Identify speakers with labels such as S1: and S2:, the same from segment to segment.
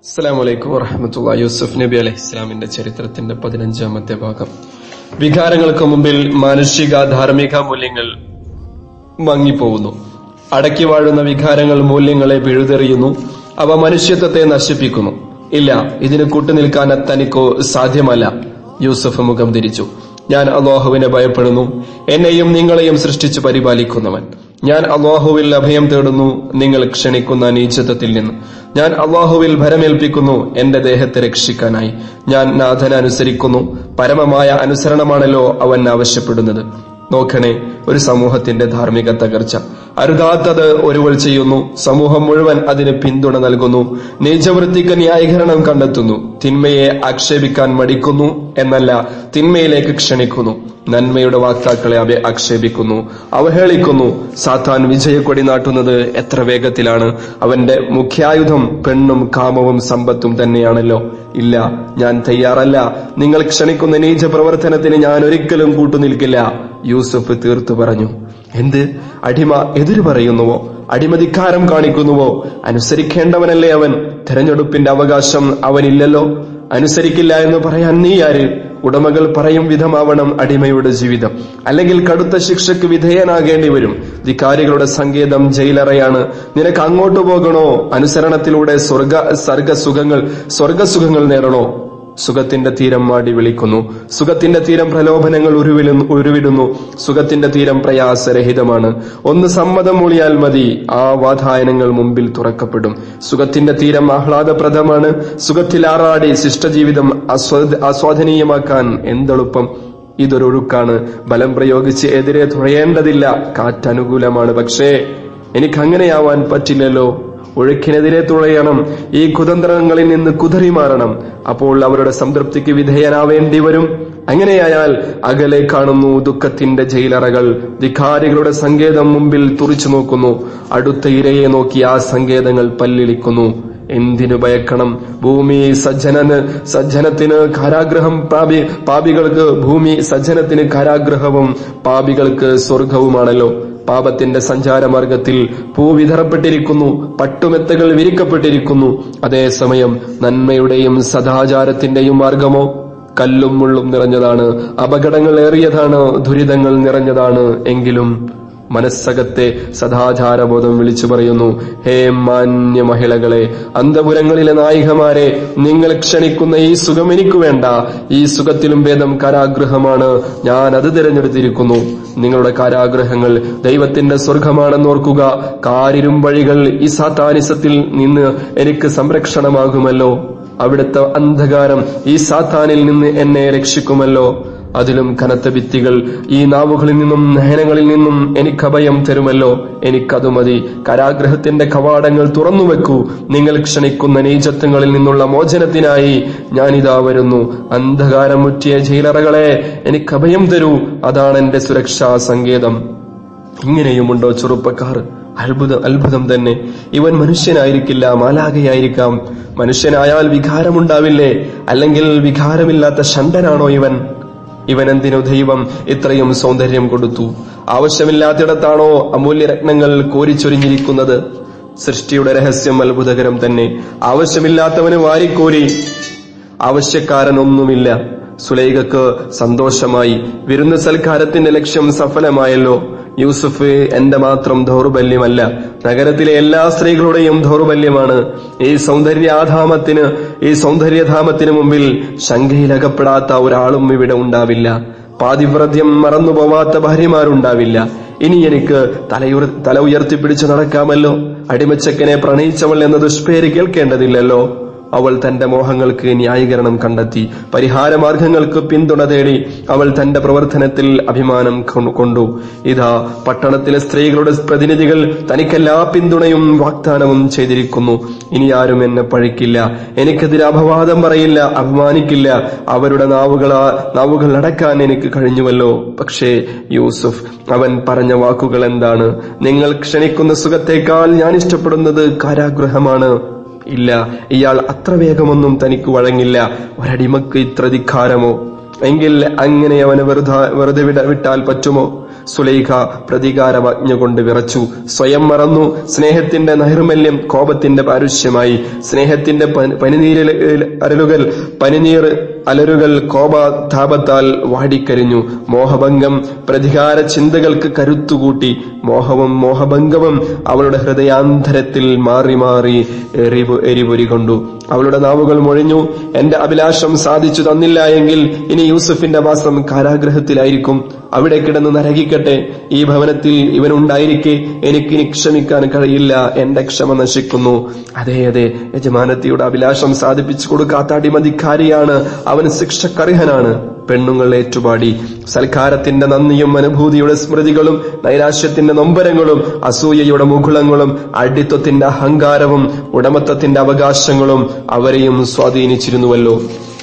S1: അസ്സലാമലൈക്കും വറഹമത്തുള്ള യൂസുഫ് നബി അലൈഹി ഇസ്ലാമിന്റെ ചരിത്രത്തിന്റെ പതിനഞ്ചാമത്തെ ഭാഗം വികാരങ്ങൾക്ക് മുമ്പിൽ മാനുഷിക ധാർമ്മിക മൂല്യങ്ങൾ മങ്ങിപ്പോകുന്നു അടക്കി വാഴുന്ന വികാരങ്ങൾ മൂല്യങ്ങളെ പിഴുതെറിയുന്നു അവ മനുഷ്യത്വത്തെ നശിപ്പിക്കുന്നു ഇല്ല ഇതിന് കൂട്ടുനിൽക്കാൻ തനിക്കോ സാധ്യമല്ല യൂസഫ് മുഖം തിരിച്ചു ഞാൻ അള്ളാഹുവിനെ ഭയപ്പെടുന്നു എന്നെയും നിങ്ങളെയും സൃഷ്ടിച്ചു പരിപാലിക്കുന്നവൻ ഞാൻ അള്ളാഹുവിൽ അഭയം തേടുന്നു നിങ്ങൾ ക്ഷണിക്കുന്ന നീചത്വത്തിൽ നിന്ന് ഞാൻ അള്ളാഹുവിൽ ഭരമേൽപ്പിക്കുന്നു എന്റെ ദേഹത്തെ രക്ഷിക്കാനായി ഞാൻ നാഥനെ അനുസരിക്കുന്നു പരമമായ അനുസരണമാണല്ലോ അവൻ ആവശ്യപ്പെടുന്നത് നോക്കണേ ഒരു സമൂഹത്തിന്റെ ധാർമ്മിക തകർച്ച അരുതാത്തത് ഒരുവൾ ചെയ്യുന്നു സമൂഹം മുഴുവൻ അതിന് പിന്തുണ നൽകുന്നു നീചവൃത്തിക്ക് ന്യായീകരണം കണ്ടെത്തുന്നു തിന്മയെ ആക്ഷേപിക്കാൻ മടിക്കുന്നു എന്നല്ല തിന്മയിലേക്ക് ക്ഷണിക്കുന്നു നന്മയുടെ വാക്താക്കളെ അവ ആക്ഷേപിക്കുന്നു അവഹേളിക്കുന്നു സാത്താൻ വിജയക്കൊടി നാട്ടുന്നത് എത്ര വേഗത്തിലാണ് അവന്റെ മുഖ്യായുധം പെണ്ണും കാമവും സമ്പത്തും തന്നെയാണല്ലോ ഇല്ല ഞാൻ തയ്യാറല്ല നിങ്ങൾ ക്ഷണിക്കുന്ന നീച പ്രവർത്തനത്തിന് ഞാൻ ഒരിക്കലും കൂട്ടുനിൽക്കില്ല യൂസഫ് തീർത്തു പറഞ്ഞു എന്ത് അടിമ എതിര് പറയുന്നുവോ അടിമധിക്കാരം കാണിക്കുന്നുവോ അനുസരിക്കേണ്ടവനല്ലേ അവൻ തെരഞ്ഞെടുപ്പിന്റെ അവകാശം അവനില്ലല്ലോ അനുസരിക്കില്ല എന്ന് പറയാൻ നീ ആര് ഉടമകൾ പറയും വിധമാവണം അടിമയുടെ ജീവിതം അല്ലെങ്കിൽ കടുത്ത ശിക്ഷയ്ക്ക് വിധേയനാകേണ്ടി വരും ധിക്കാരികളുടെ സങ്കേതം ജയിലറയാണ് നിനക്ക് അങ്ങോട്ട് പോകണോ അനുസരണത്തിലൂടെ സ്വർഗ സർഗസുഖങ്ങൾ സ്വർഗസുഖങ്ങൾ നേടണോ സുഖത്തിന്റെ തീരം മാടി വിളിക്കുന്നു സുഖത്തിന്റെ തീരം പ്രലോഭനങ്ങൾ ഉരുവിലുന്നു ഉരുവിടുന്നു സുഖത്തിന്റെ തീരം പ്രയാസരഹിതമാണ് ഒന്ന് സമ്മതം മൂളിയാൽ മതി ആ വാതായനങ്ങൾ മുമ്പിൽ തുറക്കപ്പെടും സുഖത്തിന്റെ തീരം ആഹ്ലാദപ്രദമാണ് സുഖത്തിൽ ആറാടി ശിഷ്ടജീവിതം ആസ്വാദ ആസ്വാദനീയമാക്കാൻ എന്തെളുപ്പം ഇതൊരൊഴുക്കാണ് ബലം പ്രയോഗിച്ച് എതിരെ തുഴയേണ്ടതില്ല കാറ്റനുകൂലമാണ് പക്ഷേ എനിക്ക് അങ്ങനെയാവാൻ പറ്റില്ലല്ലോ ഒഴുക്കിനെതിരെ തുഴയണം ഈ കുതന്ത്രങ്ങളിൽ നിന്ന് കുതറി മാറണം അപ്പോൾ അവരുടെ സംതൃപ്തിക്ക് വിധേയനാവേണ്ടി വരും അങ്ങനെയായാൽ അകലെ കാണുന്നു ദുഃഖത്തിന്റെ ജയിലറകൾ ധിക്കാരികളുടെ സങ്കേതം മുമ്പിൽ തുറിച്ചു നോക്കുന്നു അടുത്ത ഇരയെ നോക്കി ആ സങ്കേതങ്ങൾ പല്ലിളിക്കുന്നു എന്തിനു ഭയക്കണം ഭൂമി സജ്ജനന് സജ്ജനത്തിന് കാരാഗ്രഹം പാപി പാപികൾക്ക് ഭൂമി സജ്ജനത്തിന് കാരാഗ്രഹവും പാപികൾക്ക് സ്വർഗവുമാണല്ലോ പാപത്തിന്റെ സഞ്ചാരമാർഗത്തിൽ പൂ വിതറപ്പെട്ടിരിക്കുന്നു പട്ടുമെത്തകൾ വിരിക്കപ്പെട്ടിരിക്കുന്നു അതേസമയം നന്മയുടെയും സദാചാരത്തിന്റെയും മാർഗമോ കല്ലും മുള്ളും നിറഞ്ഞതാണ് അപകടങ്ങൾ ഏറിയതാണ് ദുരിതങ്ങൾ നിറഞ്ഞതാണ് എങ്കിലും മനസ്സകത്തെ സദാചാരബോധം വിളിച്ചു പറയുന്നു ഹേ മാന്യ മഹിളകളെ അന്തപുരങ്ങളിലെ നായികമാരെ നിങ്ങൾ ക്ഷണിക്കുന്ന ഈ സുഖം എനിക്ക് വേണ്ട ഈ സുഖത്തിലും ഭേദം കാരാഗ്രഹമാണ് ഞാൻ അത് തിരഞ്ഞെടുത്തിരിക്കുന്നു നിങ്ങളുടെ കാരാഗ്രഹങ്ങൾ ദൈവത്തിന്റെ സ്വർഗമാണെന്ന് ഓർക്കുക കാരിരും വഴികൾ ഈ സാത്താനിസത്തിൽ നിന്ന് എനിക്ക് സംരക്ഷണമാകുമല്ലോ അവിടുത്തെ അന്ധകാരം ഈ സാത്താനിൽ നിന്ന് എന്നെ രക്ഷിക്കുമല്ലോ അതിലും കനത്ത ഭിത്തികൾ ഈ നാവുകളിൽ നിന്നും നയനങ്ങളിൽ നിന്നും എനിക്ക് അഭയം തരുമല്ലോ എനിക്കതു മതി കരാഗ്രഹത്തിന്റെ കവാടങ്ങൾ തുറന്നു വെക്കൂ നിങ്ങൾ ക്ഷണിക്കുന്ന നീചത്വങ്ങളിൽ നിന്നുള്ള മോചനത്തിനായി ഞാനിതാ വരുന്നു അന്ധകാരം മുറ്റിയ ജയിലറകളെ എനിക്ക് അഭയം തരൂ അതാണ് എന്റെ സുരക്ഷാ സങ്കേതം ഇങ്ങനെയുമുണ്ടോ ചെറുപ്പക്കാർ അത്ഭുതം അത്ഭുതം തന്നെ ഇവൻ മനുഷ്യനായിരിക്കില്ല മാലാകയായിരിക്കാം മനുഷ്യനായാൽ വികാരമുണ്ടാവില്ലേ അല്ലെങ്കിൽ വികാരമില്ലാത്ത ഷണ്ടനാണോ ഇവൻ ഇവൻ എന്തിനു ദൈവം ഇത്രയും സൗന്ദര്യം കൊടുത്തു ആവശ്യമില്ലാത്തിടത്താണോ അമൂല്യ രത്നങ്ങൾ കോരിച്ചൊരിഞ്ഞിരിക്കുന്നത് സൃഷ്ടിയുടെ രഹസ്യം അത്ഭുതകരം തന്നെ ആവശ്യമില്ലാത്തവന് വാരിക്കോരി ആവശ്യക്കാരനൊന്നുമില്ല സുലൈഖക്ക് സന്തോഷമായി വിരുന്ന് സൽക്കാരത്തിന്റെ ലക്ഷ്യം സഫലമായല്ലോ യൂസുഫ് എന്റെ മാത്രം ദൗർബല്യമല്ല നഗരത്തിലെ എല്ലാ സ്ത്രീകളുടെയും ദൗർബല്യമാണ് ഈ സൗന്ദര്യാധാമത്തിന് ഈ സൗന്ദര്യധാമത്തിന് മുമ്പിൽ ശങ്കയിലകപ്പെടാത്ത ഒരാളും ഇവിടെ ഉണ്ടാവില്ല പാതിവ്രത്യം മറന്നുപോവാത്ത ഭാര്യമാരുണ്ടാവില്ല ഇനി എനിക്ക് തലയുർ തല ഉയർത്തിപ്പിടിച്ച് നടക്കാമല്ലോ അടിമച്ചക്കനെ പ്രണയിച്ചവൾ എന്ന ദുഷ്പേര് കേൾക്കേണ്ടതില്ലല്ലോ അവൾ തന്റെ മോഹങ്ങൾക്ക് ന്യായീകരണം കണ്ടെത്തി പരിഹാരമാർഗങ്ങൾക്ക് പിന്തുണ തേടി അവൾ തന്റെ പ്രവർത്തനത്തിൽ അഭിമാനം കൊ- കൊണ്ടു ഇതാ പട്ടണത്തിലെ സ്ത്രീകളുടെ പ്രതിനിധികൾ തനിക്കെല്ലാ പിന്തുണയും വാഗ്ദാനവും ചെയ്തിരിക്കുന്നു ഇനി ആരും എന്നെ പഴിക്കില്ല എനിക്കെതിരെ അപവാദം പറയില്ല അപമാനിക്കില്ല അവരുടെ നാവുകളാ നാവുകൾ അടക്കാൻ എനിക്ക് കഴിഞ്ഞുവല്ലോ പക്ഷേ യൂസുഫ് അവൻ പറഞ്ഞ വാക്കുകൾ എന്താണ് നിങ്ങൾ ക്ഷണിക്കുന്ന സുഖത്തേക്കാൾ ഞാൻ ഇഷ്ടപ്പെടുന്നത് കാരാഗ്രഹമാണ് ഇല്ല ഇയാൾ അത്ര വേഗമൊന്നും തനിക്ക് വഴങ്ങില്ല ഒരടിമക്ക് ഇത്ര ധിക്കാരമോ എങ്കിൽ അങ്ങനെ അവനെ വെറുതെ വെറുതെ വിട വിട്ടാൽ പറ്റുമോ സുലൈഖ പ്രതികാരവജ്ഞ കൊണ്ട് വിറച്ചു സ്വയം മറന്നു സ്നേഹത്തിന്റെ നൈർമല്യം കോപത്തിന്റെ പാരുഷ്യമായി സ്നേഹത്തിന്റെ പനി- പനിനീരിൽ അരലുകൾ പനിനീർ അലരുകൾ കോപാതാപത്താൽ വാടിക്കരിഞ്ഞു മോഹഭംഗം പ്രതികാര ചിന്തകൾക്ക് കരുത്തുകൂട്ടി മോഹവും മോഹഭംഗവും അവളുടെ ഹൃദയാന്തരത്തിൽ മാറി മാറി എരിപു എരിപൊരി കൊണ്ടു അവളുടെ നാവുകൾ മൊഴിഞ്ഞു എന്റെ അഭിലാഷം സാധിച്ചു തന്നില്ല എങ്കിൽ ഇനി യൂസഫിന്റെ വാസം കാരാഗ്രഹത്തിലായിരിക്കും അവിടെ കിടന്ന് നരകിക്കട്ടെ ഈ ഭവനത്തിൽ ഇവനുണ്ടായിരിക്കെ എനിക്കിനി ക്ഷമിക്കാൻ കഴിയില്ല എന്റെ ക്ഷമ നശിക്കുന്നു അതെ അതെ യജമാനത്തിയുടെ അഭിലാഷം സാധിപ്പിച്ചു കൊടുക്കാത്ത അടിമതിക്കാരിയാണ് അവൻ ശിക്ഷക്കർഹനാണ് പെണ്ണുങ്ങൾ ഏറ്റുപാടി സൽക്കാരത്തിന്റെ നന്ദിയും അനുഭൂതിയുടെ സ്മൃതികളും നൈരാശ്യത്തിന്റെ നൊമ്പരങ്ങളും അസൂയയുടെ മുകുളങ്ങളും അടിത്വത്തിന്റെ അഹങ്കാരവും ഉടമത്വത്തിന്റെ അവകാശങ്ങളും അവരെയും സ്വാധീനിച്ചിരുന്നുവല്ലോ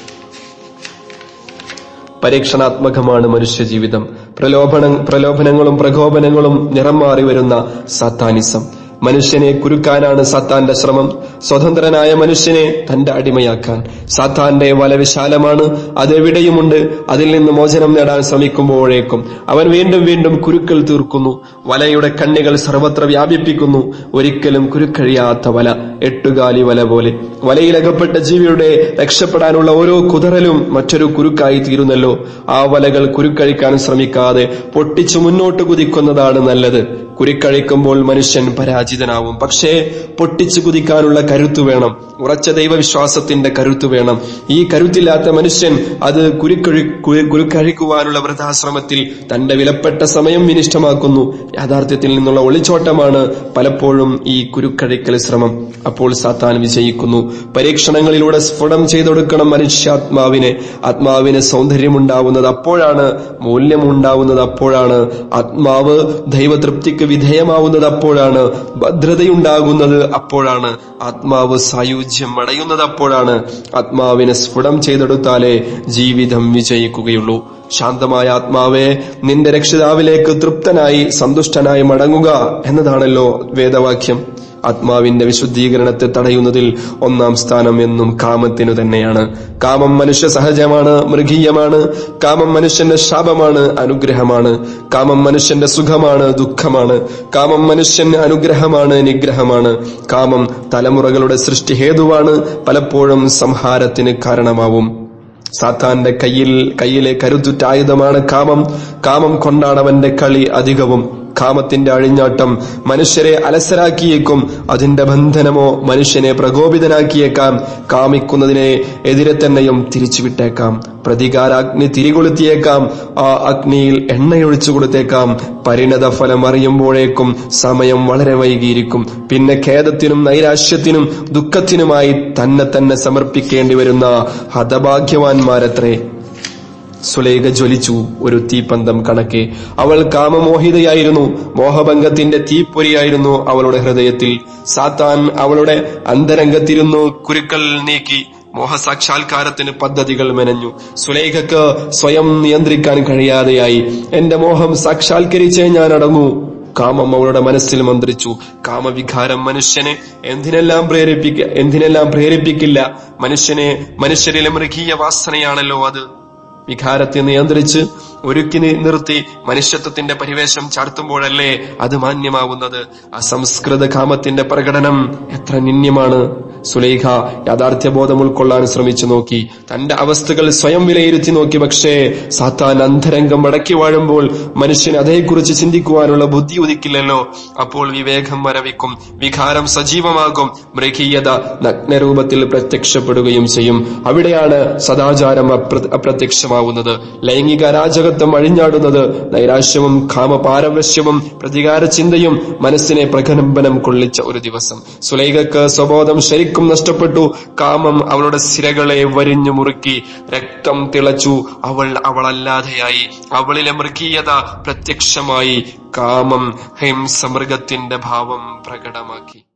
S1: പരീക്ഷണാത്മകമാണ് മനുഷ്യജീവിതം പ്രലോഭന പ്രലോഭനങ്ങളും പ്രകോപനങ്ങളും നിറം മാറി വരുന്ന സാത്താനിസം മനുഷ്യനെ കുരുക്കാനാണ് സാത്താന്റെ ശ്രമം സ്വതന്ത്രനായ മനുഷ്യനെ തന്റെ അടിമയാക്കാൻ സാത്താന്റെ വല വിശാലമാണ് അതെവിടെയുമുണ്ട് അതിൽ നിന്ന് മോചനം നേടാൻ ശ്രമിക്കുമ്പോഴേക്കും അവൻ വീണ്ടും വീണ്ടും കുരുക്കൾ തീർക്കുന്നു വലയുടെ കണ്ണികൾ സർവത്ര വ്യാപിപ്പിക്കുന്നു ഒരിക്കലും കുരുക്കഴിയാത്ത വല എട്ടുകാലി വല പോലെ വലയിലകപ്പെട്ട ജീവിയുടെ രക്ഷപ്പെടാനുള്ള ഓരോ കുതറലും മറ്റൊരു കുരുക്കായി തീരുന്നല്ലോ ആ വലകൾ കുരുക്കഴിക്കാൻ ശ്രമിക്കാതെ പൊട്ടിച്ചു മുന്നോട്ട് കുതിക്കുന്നതാണ് നല്ലത് കുരുക്കഴിക്കുമ്പോൾ മനുഷ്യൻ പരാജിതനാവും പക്ഷേ പൊട്ടിച്ചു കുതിക്കാനുള്ള കരുത്തു വേണം ഉറച്ച ദൈവവിശ്വാസത്തിന്റെ കരുത്തു വേണം ഈ കരുത്തില്ലാത്ത മനുഷ്യൻ അത് കുരുക്കഴി കു- കുരുക്കഴിക്കുവാനുള്ള വൃഥാശ്രമത്തിൽ തന്റെ വിലപ്പെട്ട സമയം വിനിഷ്ടമാക്കുന്നു യാഥാർത്ഥ്യത്തിൽ നിന്നുള്ള ഒളിച്ചോട്ടമാണ് പലപ്പോഴും ഈ കുരുക്കഴിക്കൽ ശ്രമം അപ്പോൾ സാത്താൻ വിജയിക്കുന്നു പരീക്ഷണങ്ങളിലൂടെ സ്ഫുടം ചെയ്തൊടുക്കണം മനുഷ്യാത്മാവിനെ ആത്മാവിന് സൗന്ദര്യമുണ്ടാവുന്നത് അപ്പോഴാണ് മൂല്യമുണ്ടാവുന്നത് അപ്പോഴാണ് ആത്മാവ് ദൈവതൃപ്തിക്ക് വിധേയമാവുന്നത് അപ്പോഴാണ് ഭദ്രതയുണ്ടാകുന്നത് അപ്പോഴാണ് ആത്മാവ് സായുജ്യം അടയുന്നത് അപ്പോഴാണ് ആത്മാവിനെ സ്ഫുടം ചെയ്തെടുത്താലേ ജീവിതം വിജയിക്കുകയുള്ളൂ ശാന്തമായ ആത്മാവെ നിന്റെ രക്ഷിതാവിലേക്ക് തൃപ്തനായി സന്തുഷ്ടനായി മടങ്ങുക എന്നതാണല്ലോ വേദവാക്യം ആത്മാവിന്റെ വിശുദ്ധീകരണത്തെ തടയുന്നതിൽ ഒന്നാം സ്ഥാനം എന്നും കാമത്തിനു തന്നെയാണ് കാമം മനുഷ്യ സഹജമാണ് മൃഗീയമാണ് കാമം മനുഷ്യന്റെ ശാപമാണ് അനുഗ്രഹമാണ് കാമം മനുഷ്യന്റെ സുഖമാണ് ദുഃഖമാണ് കാമം മനുഷ്യന് അനുഗ്രഹമാണ് നിഗ്രഹമാണ് കാമം തലമുറകളുടെ സൃഷ്ടി ഹേതുവാണ് പലപ്പോഴും സംഹാരത്തിന് കാരണമാവും സാത്താന്റെ കയ്യിൽ കയ്യിലെ കരുത്തുറ്റ ആയുധമാണ് കാമം കാമം കൊണ്ടാണ് അവന്റെ കളി അധികവും കാമത്തിന്റെ അഴിഞ്ഞാട്ടം മനുഷ്യരെ അലസരാക്കിയേക്കും അതിന്റെ ബന്ധനമോ മനുഷ്യനെ പ്രകോപിതനാക്കിയേക്കാം കാമിക്കുന്നതിനെ എതിരെ തന്നെയും തിരിച്ചുവിട്ടേക്കാം പ്രതികാരാഗ്നി തിരികൊളുത്തിയേക്കാം ആ അഗ്നിയിൽ എണ്ണയൊഴിച്ചു കൊടുത്തേക്കാം പരിണത ഫലം അറിയുമ്പോഴേക്കും സമയം വളരെ വൈകിയിരിക്കും പിന്നെ ഖേദത്തിനും നൈരാശ്യത്തിനും ദുഃഖത്തിനുമായി തന്നെ തന്നെ സമർപ്പിക്കേണ്ടി വരുന്ന ഹതഭാഗ്യവാന്മാരത്രേ സുലൈഖ ജ്വലിച്ചു ഒരു തീപ്പന്തം കണക്കെ അവൾ കാമമോഹിതയായിരുന്നു മോഹഭംഗത്തിന്റെ തീപ്പൊരിയായിരുന്നു അവളുടെ ഹൃദയത്തിൽ സാത്താൻ അവളുടെ അന്തരംഗത്തിരുന്നു കുരുക്കൾ നീക്കി മോഹസാക്ഷാത്കാരത്തിന് പദ്ധതികൾ മെനഞ്ഞു സുലൈഖക്ക് സ്വയം നിയന്ത്രിക്കാൻ കഴിയാതെയായി എന്റെ മോഹം സാക്ഷാത്കരിച്ചേ ഞാൻ അടങ്ങൂ കാമം അവളുടെ മനസ്സിൽ മന്ത്രിച്ചു കാമവികാരം മനുഷ്യനെ എന്തിനെല്ലാം പ്രേരിപ്പിക്ക എന്തിനെല്ലാം പ്രേരിപ്പിക്കില്ല മനുഷ്യനെ മനുഷ്യരിലെ മൃഗീയ വാസനയാണല്ലോ അത് വികാരത്തെ നിയന്ത്രിച്ച് ഒരുക്കി നി- നിർത്തി മനുഷ്യത്വത്തിന്റെ പരിവേഷം ചാർത്തുമ്പോഴല്ലേ അത് മാന്യമാവുന്നത് അസംസ്കൃത കാമത്തിന്റെ പ്രകടനം എത്ര നിന്യമാണ് സുലൈഖ യാഥാർത്ഥ്യബോധം ഉൾക്കൊള്ളാൻ ശ്രമിച്ചു നോക്കി തന്റെ അവസ്ഥകൾ സ്വയം വിലയിരുത്തി നോക്കി പക്ഷേ സാത്താൻ അന്തരംഗം മടക്കി വാഴുമ്പോൾ മനുഷ്യന് അതേക്കുറിച്ച് ചിന്തിക്കുവാനുള്ള ബുദ്ധി ഉദിക്കില്ലല്ലോ അപ്പോൾ വിവേകം മരവിക്കും വികാരം സജീവമാകും മൃഗീയത നഗ്നരൂപത്തിൽ പ്രത്യക്ഷപ്പെടുകയും ചെയ്യും അവിടെയാണ് സദാചാരം അപ്ര- അപ്രത്യക്ഷമാവുന്നത് ലൈംഗിക അരാജകത്വം അഴിഞ്ഞാടുന്നത് നൈരാശ്യവും കാമപാരവശ്യവും പ്രതികാര ചിന്തയും മനസ്സിനെ പ്രകമ്പനം കൊള്ളിച്ച ഒരു ദിവസം സുലൈഖക്ക് സ്വബോധം ശരിക്കും നഷ്ടപ്പെട്ടു കാമം അവളുടെ സിരകളെ വരിഞ്ഞു മുറുക്കി രക്തം തിളച്ചു അവൾ അവളല്ലാതെയായി അവളിലെ മൃഗീയത പ്രത്യക്ഷമായി കാമം ഹിംസമൃഗത്തിന്റെ ഭാവം പ്രകടമാക്കി